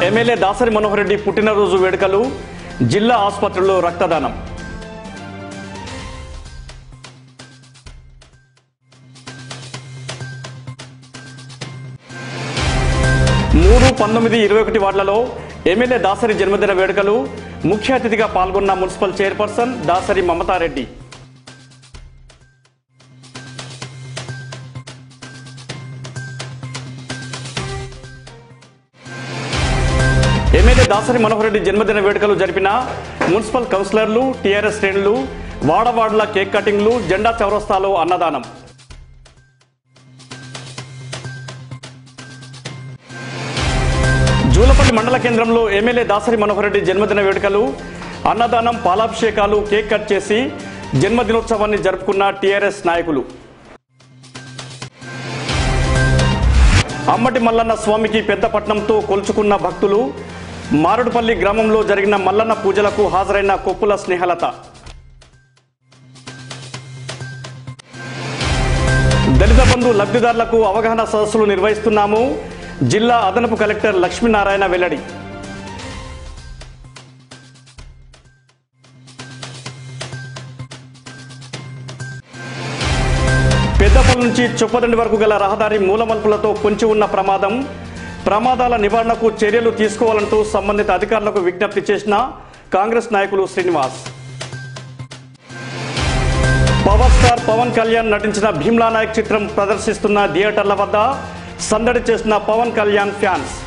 MLA Dasari Manohar Reddy పుట్టినరోజు వేడుకలు జిల్లా ఆసుపత్రిలో రక్తదానం మూడు పంతొమ్మిది ఇరవై ఒకటి వార్డులలో ఎమ్మెల్యే దాసరి జన్మదిన వేడుకలు ముఖ్య అతిథిగా పాల్గొన్న municipal chairperson Dasari Mamata Reddy MLA Dasari Manohar Reddy జన్మదిన వేడుకలు జరిపిన మున్సిపల్ కౌన్సిలర్లు టీఆర్ఎస్ శ్రేణులు వాడవాడల కేక్ కటింగ్లు జెండా చౌరస్తాలో అన్నదానం జూలపల్లి మండల కేంద్రంలో ఎమ్మెల్యే దాసరి మనోహర్ రెడ్డి జన్మదిన వేడుకలు అన్నదానం పాలాభిషేకాలు కేక్ కట్ చేసి జన్మదినోత్సవాన్ని జరుపుకున్న టీఆర్ఎస్ నాయకులు అమ్మటి మల్లన్న స్వామికి పెద్దపట్నంతో కొలుచుకున్న భక్తులు మారుడుపల్లి గ్రామంలో జరిగిన మల్లన్న పూజలకు హాజరైన కొప్పుల స్నేహలత దళిత బంధు లబ్ధిదారులకు అవగాహన సదస్సులు నిర్వహిస్తున్నాము జిల్లా అదనపు కలెక్టర్ లక్ష్మీనారాయణ వెల్లడి పెద్దపల్లి నుంచి చొప్పదండి వరకు గల రహదారి మూలమలుపులతో పొంచి ఉన్న ప్రమాదం ప్రమాదాల నివారణకు చర్యలు తీసుకోవాలంటూ సంబంధిత అధికారులకు విజ్ఞప్తి చేసిన కాంగ్రెస్ నాయకులు శ్రీనివాస్ పవర్ స్టార్ పవన్ కళ్యాణ్ నటించిన భీమ్లా నాయక్ చిత్రం ప్రదర్శిస్తున్న థియేటర్ల వద్ద సందడి చేసిన పవన్ కళ్యాణ్ ఫ్యాన్స్